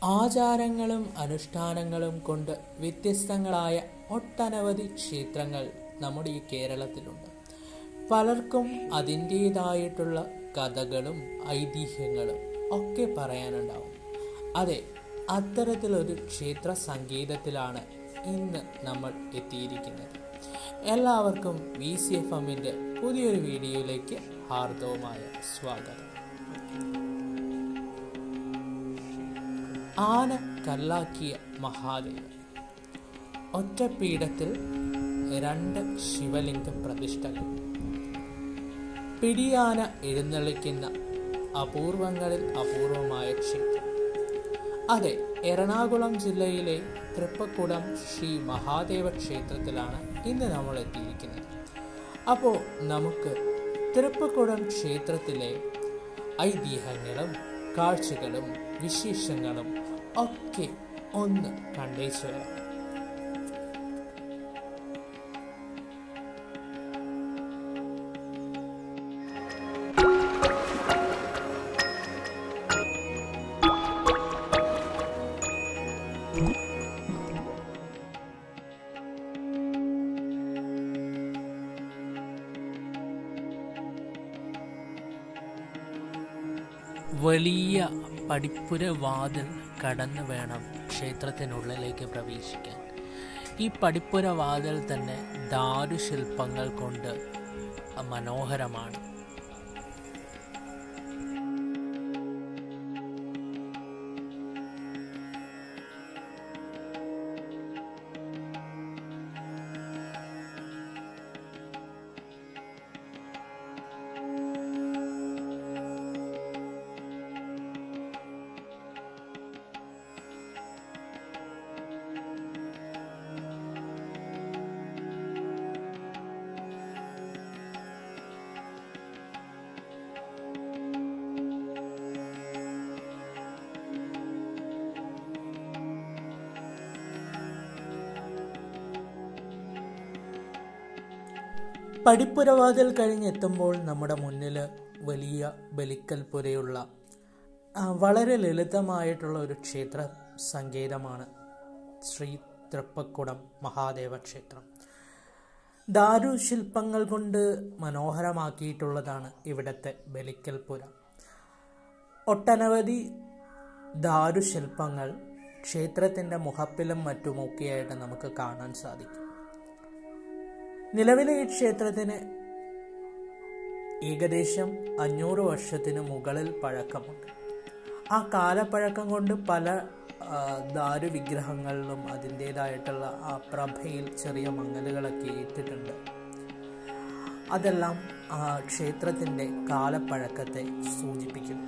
ആചാരങ്ങളും അനുഷ്ഠാനങ്ങളും കൊണ്ട് വ്യത്യസ്തങ്ങളായ ഒട്ടനവധി ക്ഷേത്രങ്ങൾ നമ്മുടെ ഈ കേരളത്തിലുണ്ട് പലർക്കും അതിൻ്റേതായിട്ടുള്ള കഥകളും ഐതിഹ്യങ്ങളും ഒക്കെ പറയാനുണ്ടാവും അതെ അത്തരത്തിലൊരു ക്ഷേത്ര സംഗീതത്തിലാണ് ഇന്ന് നമ്മൾ എത്തിയിരിക്കുന്നത് എല്ലാവർക്കും വി സി എഫ് എമ്മിൻ്റെ പുതിയൊരു വീഡിയോയിലേക്ക് ഹാർദവമായ സ്വാഗതം ആന കല്ലാക്കിയ മഹാദേവൻ ഒറ്റപ്പീഠത്തിൽ രണ്ട് ശിവലിംഗ പ്രതിഷ്ഠകൾ പിടിയാന എഴുന്നള്ളിക്കുന്ന അപൂർവങ്ങളിൽ അപൂർവമായ ക്ഷേത്രം അതെ എറണാകുളം ജില്ലയിലെ തൃപ്പക്കുടം ശ്രീ മഹാദേവ ക്ഷേത്രത്തിലാണ് ഇന്ന് നമ്മൾ എത്തിയിരിക്കുന്നത് അപ്പോൾ നമുക്ക് തൃപ്പക്കുടം ക്ഷേത്രത്തിലെ ഐതിഹ്യങ്ങളും കാഴ്ചകളും വിശേഷങ്ങളും ഒക്കെ ഒന്ന് കണ്ടേച്ചു വരാം വലിയ പടിപ്പുര വാതിൽ കടന്നു വേണം ക്ഷേത്രത്തിനുള്ളിലേക്ക് പ്രവേശിക്കാൻ ഈ പടിപ്പുര വാതിൽ തന്നെ ദാരുശില്പങ്ങൾ കൊണ്ട് മനോഹരമാണ് പടിപ്പുരവാതിൽ കഴിഞ്ഞെത്തുമ്പോൾ നമ്മുടെ മുന്നിൽ വലിയ ബലിക്കൽപുരയുള്ള ആ, വളരെ ലളിതമായിട്ടുള്ള ഒരു ക്ഷേത്ര സങ്കേതമാണ് ശ്രീ തൃപ്പക്കുടം മഹാദേവ ക്ഷേത്രം ദാരുശില്പങ്ങൾ കൊണ്ട് മനോഹരമാക്കിയിട്ടുള്ളതാണ് ഇവിടുത്തെ ബലിക്കൽപുര ഒട്ടനവധി ദാരുശില്പങ്ങൾ ക്ഷേത്രത്തിൻ്റെ മുഖപ്പിലും മറ്റുമൊക്കെയായിട്ട് നമുക്ക് കാണാൻ സാധിക്കും നിലവിലെ ഈ ക്ഷേത്രത്തിന് ഏകദേശം അഞ്ഞൂറ് വർഷത്തിന് മുകളിൽ പഴക്കമുണ്ട് ആ കാലപ്പഴക്കം കൊണ്ട് പല ആ, ദാരുവിഗ്രഹങ്ങളിലും അതിൻ്റേതായിട്ടുള്ള ആ പ്രഭയിൽ ചെറിയ മങ്ങലുകളൊക്കെ ഏറ്റിട്ടുണ്ട് അതെല്ലാം ആ ക്ഷേത്രത്തിൻ്റെ കാലപ്പഴക്കത്തെ സൂചിപ്പിക്കുന്നു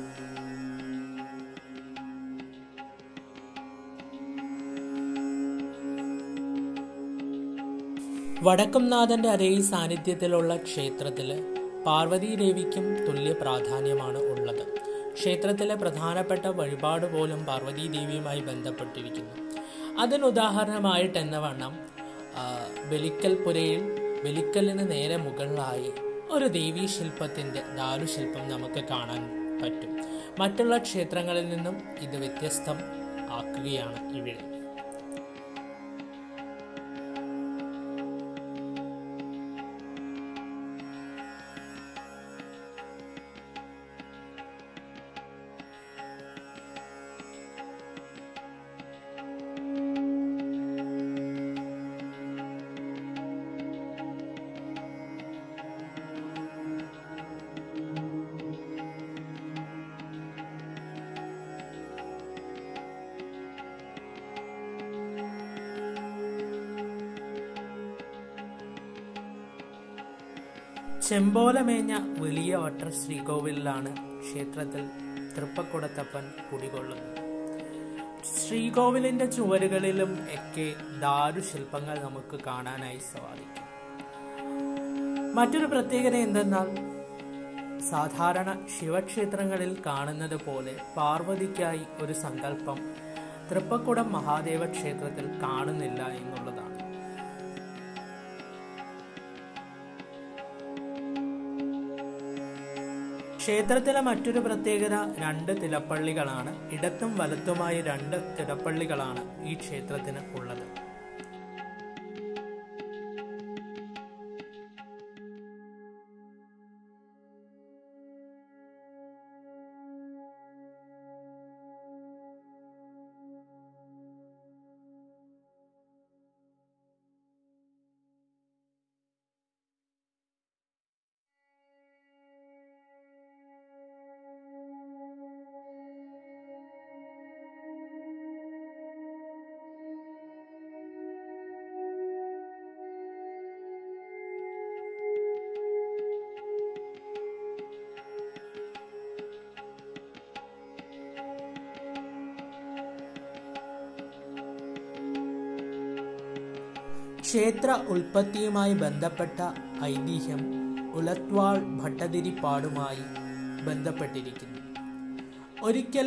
വടക്കുംനാഥന്റെ അതേ സാന്നിധ്യത്തിലുള്ള ക്ഷേത്രത്തിൽ പാർവതീദേവിക്കും തുല്യ പ്രാധാന്യമാണ് ഉള്ളത് ക്ഷേത്രത്തിലെ പ്രധാനപ്പെട്ട വഴിപാട് പോലും പാർവതീദേവിയുമായി ബന്ധപ്പെട്ടിരിക്കുന്നു അതിനുദാഹരണമായിട്ട് എന്ന വണ്ണം ആ, ബലിക്കൽപുരയിൽ ബലിക്കലിന് നേരെ മുകളിലായി ഒരു ദേവീ ശില്പത്തിൻ്റെ ദാരുശില്പം നമുക്ക് കാണാൻ പറ്റും മറ്റുള്ള ക്ഷേത്രങ്ങളിൽ നിന്നും ഇത് വ്യത്യസ്തം ആക്കുകയാണ് ഇവിടെ ചെമ്പോലമേഞ്ഞ വലിയ വട്ടർ ശ്രീകോവിലാണ് ക്ഷേത്രത്തിൽ തൃപ്പക്കുടത്തപ്പൻ കുടികൊള്ളുന്നത് ശ്രീകോവിലിന്റെ ചുവരുകളിലും ഒക്കെ ദാരുശില്പങ്ങൾ നമുക്ക് കാണാനായി സാധിക്കും മറ്റൊരു പ്രത്യേകത എന്തെന്നാൽ സാധാരണ ശിവക്ഷേത്രങ്ങളിൽ കാണുന്നത് പോലെ പാർവതിക്കായി ഒരു സങ്കല്പം തൃപ്പക്കുടം മഹാദേവ ക്ഷേത്രത്തിൽ കാണുന്നില്ല എന്നുള്ളതാണ് ക്ഷേത്രത്തിലെ മറ്റൊരു പ്രത്യേകത രണ്ട് തിലപ്പള്ളികളാണ് ഇടത്തും വലത്തുമായി രണ്ട് തിലപ്പള്ളികളാണ് ഈ ക്ഷേത്രത്തിന് ഉള്ളത് ക്ഷേത്ര ഉൽപ്പത്തിയുമായി ബന്ധപ്പെട്ട ഐതിഹ്യം ഉലത്വാൾ ഭട്ടതിരിപ്പാടുമായി ബന്ധപ്പെട്ടിരിക്കുന്നു ഒരിക്കൽ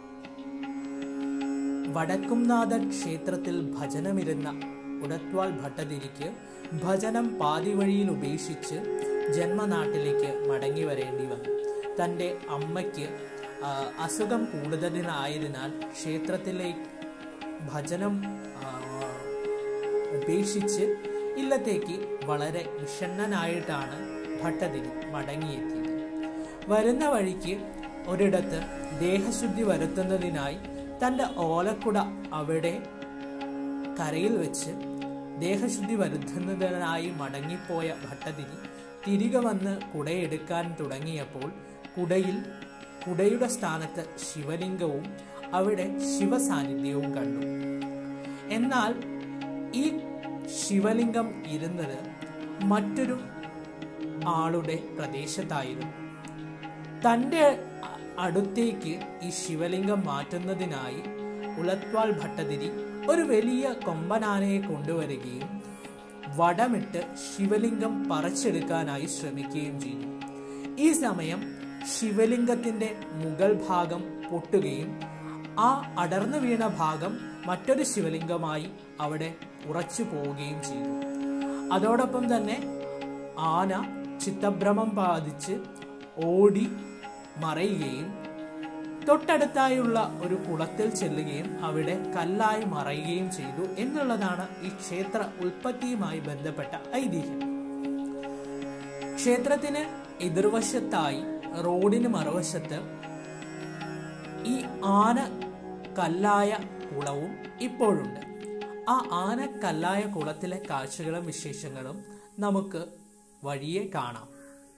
വടക്കുംനാഥ ക്ഷേത്രത്തിൽ ഭജനമിരുന്ന ഉടത്വാൾ ഭട്ടതിരിക്ക് ഭജനം പാതി വഴിയിൽ ഉപേക്ഷിച്ച് ജന്മനാട്ടിലേക്ക് മടങ്ങി വരേണ്ടി വന്നു തൻ്റെ അമ്മയ്ക്ക് ആ, അസുഖം കൂടുതലായതിനാൽ ക്ഷേത്രത്തിലെ ഭജനം ആ, ഉപേക്ഷിച്ച് ഇല്ലത്തേക്ക് വളരെ വിഷണ്ണനായിട്ടാണ് ഭട്ടതിരി മടങ്ങിയെത്തിയത് വരുന്ന വഴിക്ക് ഒരിടത്ത് ദേഹശുദ്ധി വരുത്തുന്നതിനായി തൻ്റെ ഓലക്കുട അവിടെ കരയിൽ വെച്ച് ദേഹശുദ്ധി വരുത്തുന്നതിനായി മടങ്ങിപ്പോയ ഭട്ടതിരി തിരികെ വന്ന് കുടയെടുക്കാൻ തുടങ്ങിയപ്പോൾ കുടയിൽ കുടയുടെ സ്ഥാനത്ത് ശിവലിംഗവും അവിടെ ശിവസാന്നിധ്യവും കണ്ടു എന്നാൽ ഈ ശിവലിംഗം ഇരുന്നത് മറ്റൊരു ആളുടെ പ്രദേശത്തായിരുന്നു തൻ്റെ അ- അടുത്തേക്ക് ഈ ശിവലിംഗം മാറ്റുന്നതിനായി ഉളത്വാൾ ഭട്ടതിരി ഒരു വലിയ കൊമ്പനാനയെ കൊണ്ടുവരികയും വടമിട്ട് ശിവലിംഗം പറിച്ചെടുക്കാനായി ശ്രമിക്കുകയും ചെയ്തു ഈ സമയം ശിവലിംഗത്തിന്റെ മുകൾ ഭാഗം പൊട്ടുകയും ആ അടർന്നു വീണ ഭാഗം മറ്റൊരു ശിവലിംഗമായി അവിടെ ഉറച്ചു പോവുകയും ചെയ്തു അതോടൊപ്പം തന്നെ ആന ചിത്തഭ്രമം ബാധിച്ച് ഓടി മറയുകയും തൊട്ടടുത്തായുള്ള ഒരു കുളത്തിൽ ചെല്ലുകയും അവിടെ കല്ലായി മറയുകയും ചെയ്തു എന്നുള്ളതാണ് ഈ ക്ഷേത്ര ഉൽപ്പത്തിയുമായി ബന്ധപ്പെട്ട ഐതിഹ്യം ക്ഷേത്രത്തിന് എതിർവശത്തായി റോഡിന് മറുവശത്ത് ഈ ആന കല്ലായ കുളവും ഇപ്പോഴുണ്ട് ആ ആന കല്ലായ കുളത്തിലെ കാഴ്ചകളും വിശേഷങ്ങളും നമുക്ക് വഴിയെ കാണാം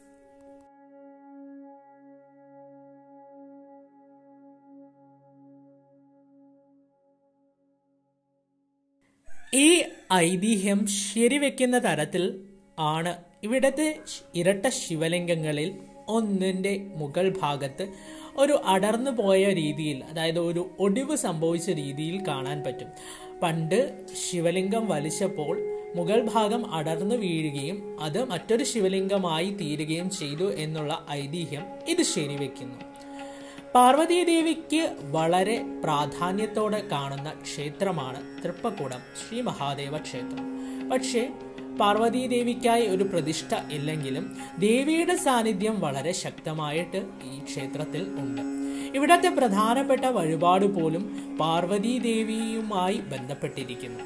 ഈ ഐതിഹ്യം ശരിവെക്കുന്ന തരത്തിൽ ആണ് ഇവിടത്തെ ശ്- ഇരട്ട ശിവലിംഗങ്ങളിൽ ഒന്നിൻ്റെ മുകൾ ഭാഗത്ത് ഒരു അടർന്നു പോയ രീതിയിൽ അതായത് ഒരു ഒടിവ് സംഭവിച്ച രീതിയിൽ കാണാൻ പറ്റും പണ്ട് ശിവലിംഗം വലിച്ചപ്പോൾ മുകൾ ഭാഗം അടർന്നു വീഴുകയും അത് മറ്റൊരു ശിവലിംഗമായി തീരുകയും ചെയ്തു എന്നുള്ള ഐതിഹ്യം ഇത് ശരിവെക്കുന്നു പാർവതീദേവിക്ക് വളരെ പ്രാധാന്യത്തോടെ കാണുന്ന ക്ഷേത്രമാണ് തൃപ്പക്കുടം ശ്രീ മഹാദേവ ക്ഷേത്രം പക്ഷേ പാർവതീദേവിക്കായി ഒരു പ്രതിഷ്ഠ ഇല്ലെങ്കിലും ദേവിയുടെ സാന്നിധ്യം വളരെ ശക്തമായിട്ട് ഈ ക്ഷേത്രത്തിൽ ഉണ്ട് ഇവിടത്തെ പ്രധാനപ്പെട്ട വഴിപാട് പോലും പാർവതീദേവിയുമായി ബന്ധപ്പെട്ടിരിക്കുന്നു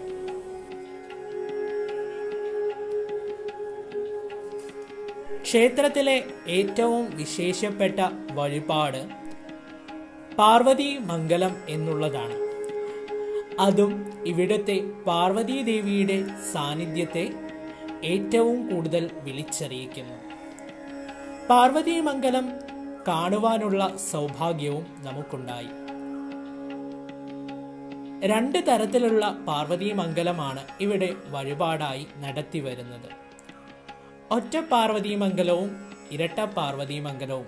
ക്ഷേത്രത്തിലെ ഏറ്റവും വിശേഷപ്പെട്ട വഴിപാട് പാർവതി മംഗലം എന്നുള്ളതാണ് അതും ഇവിടുത്തെ പാർവതീ ദേവിയുടെ സാന്നിധ്യത്തെ ഏറ്റവും കൂടുതൽ വിളിച്ചറിയിക്കുന്നു പാർവതി മംഗലം കാണുവാനുള്ള സൗഭാഗ്യവും നമുക്കുണ്ടായി രണ്ട് തരത്തിലുള്ള പാർവതീ മംഗലമാണ് ഇവിടെ വഴിപാടായി നടത്തി വരുന്നത് ഒറ്റ പാർവതീമംഗലവും ഇരട്ട പാർവതീമംഗലവും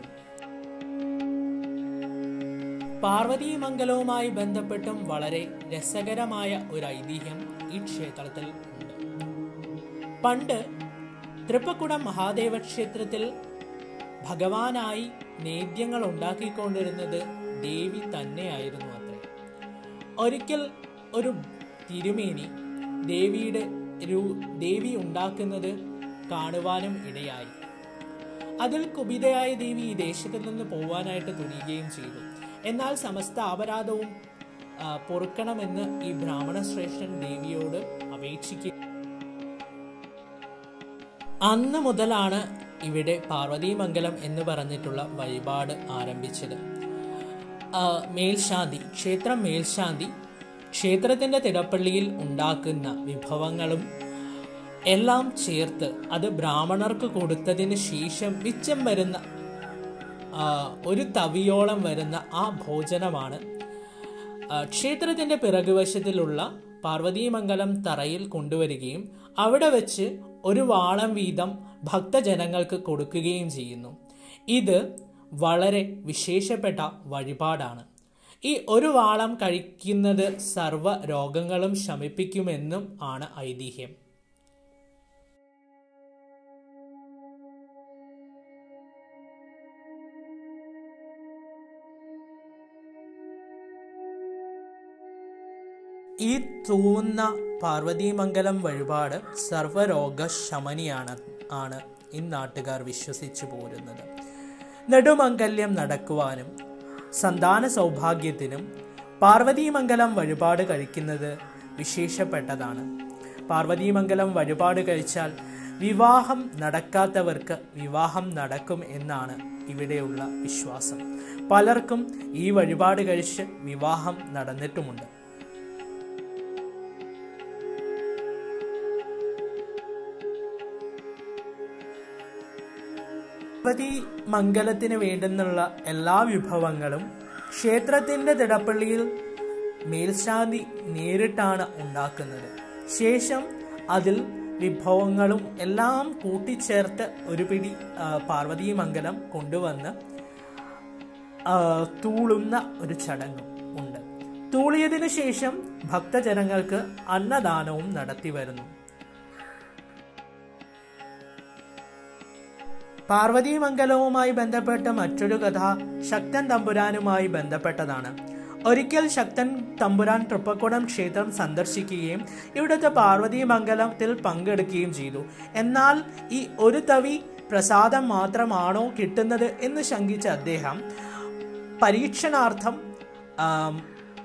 പാർവതീമംഗലവുമായി ബന്ധപ്പെട്ടും വളരെ രസകരമായ ഒരു ഐതിഹ്യം ഈ ക്ഷേത്രത്തിൽ ഉണ്ട് പണ്ട് തൃപ്പക്കുടം മഹാദേവ ക്ഷേത്രത്തിൽ ഭഗവാനായി നേദ്യങ്ങൾ ഉണ്ടാക്കിക്കൊണ്ടിരുന്നത് ദേവി തന്നെയായിരുന്നു അത്രേ ഒരിക്കൽ ഒരു തിരുമേനി ദേവിയുടെ ഒരു ദേവി ഉണ്ടാക്കുന്നത് കാണുവാനും ഇടയായി അതിൽ കുപിതയായ ദേവി ഈ ദേശത്ത് നിന്ന് പോവാനായിട്ട് തുനിയുകയും ചെയ്തു എന്നാൽ സമസ്ത അപരാധവും ആ, പൊറുക്കണമെന്ന് ഈ ബ്രാഹ്മണ ശ്രേഷ്ഠൻ ദേവിയോട് അപേക്ഷിക്കുക അന്ന് മുതലാണ് ഇവിടെ പാർവതീമംഗലം എന്ന് പറഞ്ഞിട്ടുള്ള വഴിപാട് ആരംഭിച്ചത് ആ, മേൽശാന്തി ക്ഷേത്രം മേൽശാന്തി ക്ഷേത്രത്തിന്റെ തിടപ്പള്ളിയിൽ ഉണ്ടാക്കുന്ന വിഭവങ്ങളും എല്ലാം ചേർത്ത് അത് ബ്രാഹ്മണർക്ക് കൊടുത്തതിന് ശേഷം മിച്ചം വരുന്ന ആ, ഒരു തവിയോളം വരുന്ന ആ ഭോജനമാണ് ആ, ക്ഷേത്രത്തിന്റെ പിറകുവശത്തിലുള്ള പാർവതീമംഗലം തറയിൽ കൊണ്ടുവരികയും അവിടെ വെച്ച് ഒരു വാളം വീതം ഭക്തജനങ്ങൾക്ക് കൊടുക്കുകയും ചെയ്യുന്നു ഇത് വളരെ വിശേഷപ്പെട്ട വഴിപാടാണ് ഈ ഒരു വാളം കഴിക്കുന്നത് സർവ്വ രോഗങ്ങളും ശമിപ്പിക്കുമെന്നും ആണ് ഐതിഹ്യം ഈ തൂന്ന പാർവതീമംഗലം വഴിപാട് സർവരോഗ ശമനിയാണ് ആണ് ഈ നാട്ടുകാർ വിശ്വസിച്ചു പോരുന്നത് നെടുമംഗല്യം നടക്കുവാനും സന്താന സൗഭാഗ്യത്തിനും പാർവതീമംഗലം വഴിപാട് കഴിക്കുന്നത് വിശേഷപ്പെട്ടതാണ് പാർവതീമംഗലം വഴിപാട് കഴിച്ചാൽ വിവാഹം നടക്കാത്തവർക്ക് വിവാഹം നടക്കും എന്നാണ് ഇവിടെയുള്ള വിശ്വാസം പലർക്കും ഈ വഴിപാട് കഴിച്ച് വിവാഹം നടന്നിട്ടുമുണ്ട് ഗണപതി മംഗലത്തിന് വേണ്ടുന്നുള്ള എല്ലാ വിഭവങ്ങളും ക്ഷേത്രത്തിന്റെ തിടപ്പള്ളിയിൽ മേൽശാന്തി നേരിട്ടാണ് ഉണ്ടാക്കുന്നത് ശേഷം അതിൽ വിഭവങ്ങളും എല്ലാം കൂട്ടിച്ചേർത്ത് ഒരു പിടി ആ, പാർവതീമംഗലം കൊണ്ടുവന്ന് ആ, തൂളുന്ന ഒരു ചടങ്ങും ഉണ്ട് തൂളിയതിനു ശേഷം ഭക്തജനങ്ങൾക്ക് അന്നദാനവും നടത്തി വരുന്നു പാർവതീമംഗലവുമായി ബന്ധപ്പെട്ട മറ്റൊരു കഥ ശക്തൻ തമ്പുരാനുമായി ബന്ധപ്പെട്ടതാണ് ഒരിക്കൽ ശക്തൻ തമ്പുരാൻ തൃപ്പക്കുടം ക്ഷേത്രം സന്ദർശിക്കുകയും ഇവിടുത്തെ പാർവതീമംഗലത്തിൽ പങ്കെടുക്കുകയും ചെയ്തു എന്നാൽ ഈ ഒരു തവി പ്രസാദം മാത്രമാണോ കിട്ടുന്നത് എന്ന് ശങ്കിച്ച അദ്ദേഹം പരീക്ഷണാർത്ഥം ആം,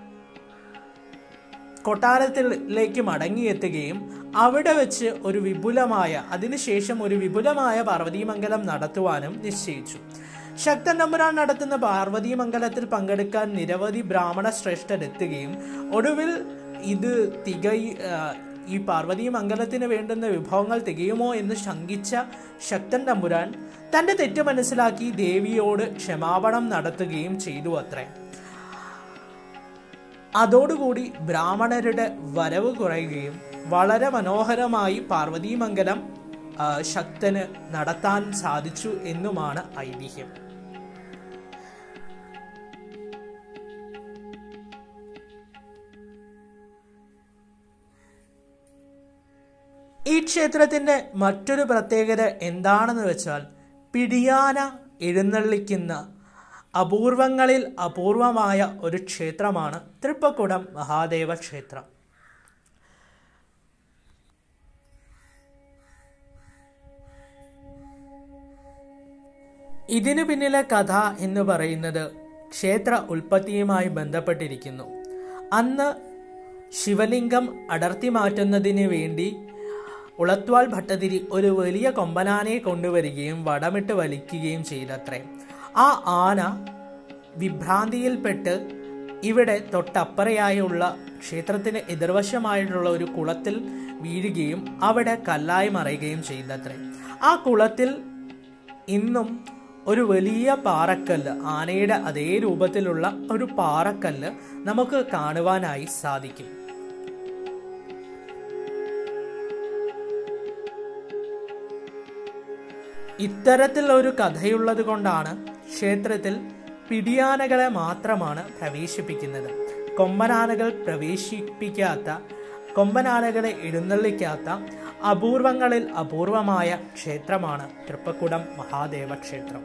കൊട്ടാരത്തിലേക്ക് മടങ്ങിയെത്തുകയും അവിടെ വെച്ച് ഒരു വിപുലമായ അതിനുശേഷം ഒരു വിപുലമായ പാർവതീമംഗലം നടത്തുവാനും നിശ്ചയിച്ചു ശക്തൻ നമ്പുരാൻ നടത്തുന്ന പാർവതീമംഗലത്തിൽ പങ്കെടുക്കാൻ നിരവധി ബ്രാഹ്മണ ശ്രേഷ്ഠരെത്തുകയും ഒടുവിൽ ഇത് തികയി ആ, ഈ പാർവതീമംഗലത്തിന് വേണ്ടുന്ന വിഭവങ്ങൾ തികയുമോ എന്ന് ശങ്കിച്ച ശക്തൻ തമ്പുരാൻ തന്റെ തെറ്റ് മനസ്സിലാക്കി ദേവിയോട് ക്ഷമാപണം നടത്തുകയും ചെയ്തു അത്രേ അതോടുകൂടി ബ്രാഹ്മണരുടെ വരവ് കുറയുകയും വളരെ മനോഹരമായി പാർവതീമംഗലം ആ, ശക്തന് നടത്താൻ സാധിച്ചു എന്നുമാണ് ഐതിഹ്യം ഈ ക്ഷേത്രത്തിന്റെ മറ്റൊരു പ്രത്യേകത എന്താണെന്ന് വെച്ചാൽ പിടിയാന എഴുന്നള്ളിക്കുന്ന അപൂർവങ്ങളിൽ അപൂർവമായ ഒരു ക്ഷേത്രമാണ് തൃപ്പക്കുടം മഹാദേവ ക്ഷേത്രം ഇതിനു പിന്നിലെ കഥ എന്ന് പറയുന്നത് ക്ഷേത്ര ഉൽപ്പത്തിയുമായി ബന്ധപ്പെട്ടിരിക്കുന്നു അന്ന് ശിവലിംഗം അടർത്തി മാറ്റുന്നതിന് വേണ്ടി ഉളത്വാൾ ഭട്ടതിരി ഒരു വലിയ കൊമ്പനാനയെ കൊണ്ടുവരികയും വടമിട്ട് വലിക്കുകയും ചെയ്തത്രേ ആ ആന വിഭ്രാന്തിയിൽപ്പെട്ട് ഇവിടെ തൊട്ടപ്പറയായുള്ള ക്ഷേത്രത്തിന് എതിർവശമായിട്ടുള്ള ഒരു കുളത്തിൽ വീഴുകയും അവിടെ കല്ലായി മറയുകയും ചെയ്തത്രേ ആ കുളത്തിൽ ഇന്നും ഒരു വലിയ പാറക്കല്ല് ആനയുടെ അതേ രൂപത്തിലുള്ള ഒരു പാറക്കല്ല് നമുക്ക് കാണുവാനായി സാധിക്കും ഇത്തരത്തിൽ ഒരു കഥയുള്ളത് കൊണ്ടാണ് ക്ഷേത്രത്തിൽ പിടിയാനകളെ മാത്രമാണ് പ്രവേശിപ്പിക്കുന്നത് കൊമ്പനാനകൾ പ്രവേശിപ്പിക്കാത്ത കൊമ്പനാനകളെ എഴുന്നള്ളിക്കാത്ത അപൂർവങ്ങളിൽ അപൂർവമായ ക്ഷേത്രമാണ് തൃപ്പക്കുടം മഹാദേവ ക്ഷേത്രം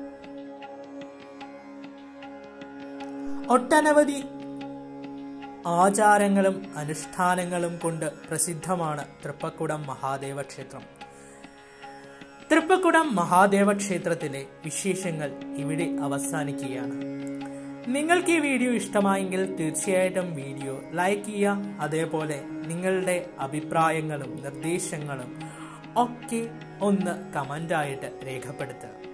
ഒട്ടനവധി ആചാരങ്ങളും അനുഷ്ഠാനങ്ങളും കൊണ്ട് പ്രസിദ്ധമാണ് തൃപ്പക്കുടം മഹാദേവ ക്ഷേത്രം തൃപ്പക്കുടം മഹാദേവ ക്ഷേത്രത്തിലെ വിശേഷങ്ങൾ ഇവിടെ അവസാനിക്കുകയാണ് നിങ്ങൾക്ക് ഈ വീഡിയോ ഇഷ്ടമായെങ്കിൽ തീർച്ചയായിട്ടും വീഡിയോ ലൈക്ക് ചെയ്യുക അതേപോലെ നിങ്ങളുടെ അഭിപ്രായങ്ങളും നിർദ്ദേശങ്ങളും ഒക്കെ ഒന്ന് കമൻ്റായിട്ട് രേഖപ്പെടുത്തുക